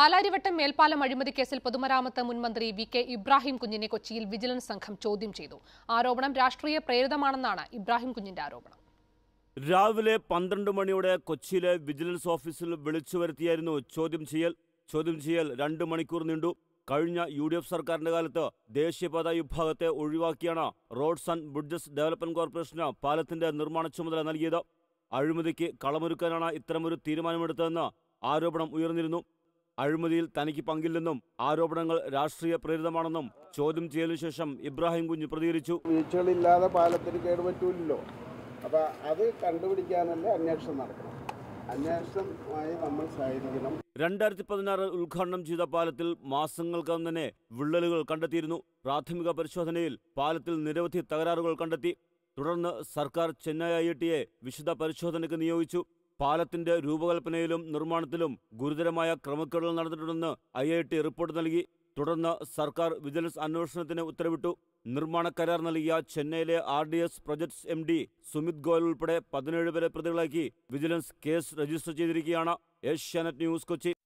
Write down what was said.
പാലാരിവട്ടം മേൽപ്പാലം അഴിമതി കേസിൽ പൊതുമരാമത്ത് മുൻ മന്ത്രി വി കെ ഇബ്രാഹിം കുഞ്ഞിനെ കൊച്ചിയിൽ വിജിലൻസ് സംഘം ചോദ്യം ചെയ്തു ആരോപണം രാഷ്ട്രീയ പ്രേരിതമാണെന്നാണ് ഇബ്രാഹിം കുഞ്ഞിന്റെ ആരോപണം രാവിലെ പന്ത്രണ്ട് മണിയോടെ കൊച്ചിയിലെ വിജിലൻസ് ഓഫീസിൽ വിളിച്ചു വരുത്തിയായിരുന്നു ചോദ്യം ചെയ്യൽ ചോദ്യം ചെയ്യൽ രണ്ട് മണിക്കൂർ നീണ്ടു കഴിഞ്ഞ യു ഡി എഫ് സർക്കാരിന്റെ കാലത്ത് ദേശീയപാത വിഭാഗത്തെ ഒഴിവാക്കിയാണ് റോഡ്സ് ആൻഡ് ബ്രിഡ്ജസ് ഡെവലപ്മെന്റ് കോർപ്പറേഷന് പാലത്തിന്റെ നിർമ്മാണ ചുമതല നൽകിയത് അഴിമതിക്ക് കളമൊരുക്കാനാണ് ഇത്തരമൊരു തീരുമാനമെടുത്തതെന്ന് ആരോപണം ഉയർന്നിരുന്നു അഴിമതിയിൽ തനിക്ക് പങ്കില്ലെന്നും ആരോപണങ്ങൾ രാഷ്ട്രീയ പ്രേരിതമാണെന്നും ചോദ്യം ചെയ്യലിനു ശേഷം ഇബ്രാഹിം കുഞ്ഞ് പ്രതികരിച്ചു വീഴ്ചകളില്ലാതെ പാലത്തിന് കേടുപറ്റൂലല്ലോ അപ്പോൾ അത് കണ്ടുപിടിക്കാനല്ലേ അന്വേഷണം നടക്കണം അന്വേഷണമായി നമ്മൾ സഹകരിക്കണം രണ്ടായിരത്തി പതിനാറിൽ ഉദ്ഘാടനം ചെയ്ത പാലത്തിൽ മാസങ്ങൾക്കകം തന്നെ വിള്ളലുകൾ കണ്ടെത്തിയിരുന്നു പ്രാഥമിക പരിശോധനയിൽ പാലത്തിൽ നിരവധി തകരാറുകൾ കണ്ടെത്തി തുടർന്ന് സർക്കാർ ചെന്നൈ ഐ ഐ ടിയെ വിശദ പരിശോധനയ്ക്ക് നിയോഗിച്ചു പാലത്തിന്റെ രൂപകൽപ്പനയിലും നിർമ്മാണത്തിലും ഗുരുതരമായ ക്രമക്കേടുകൾ നടന്നിട്ടുണ്ടെന്ന് ഐ ഐ ടി റിപ്പോർട്ട് നൽകി തുടർന്ന് സർക്കാർ വിജിലൻസ് അന്വേഷണത്തിന് ഉത്തരവിട്ടു നിർമ്മാണ കരാർ നൽകിയ ചെന്നൈയിലെ R D S projects M D Sumit Goyal ഉൾപ്പെടെ പതിനേഴ് പേരെ പ്രതികളാക്കി വിജിലൻസ് കേസ് രജിസ്റ്റർ ചെയ്തിരിക്കുകയാണ് ഏഷ്യാനെറ്റ് ന്യൂസ് കൊച്ചി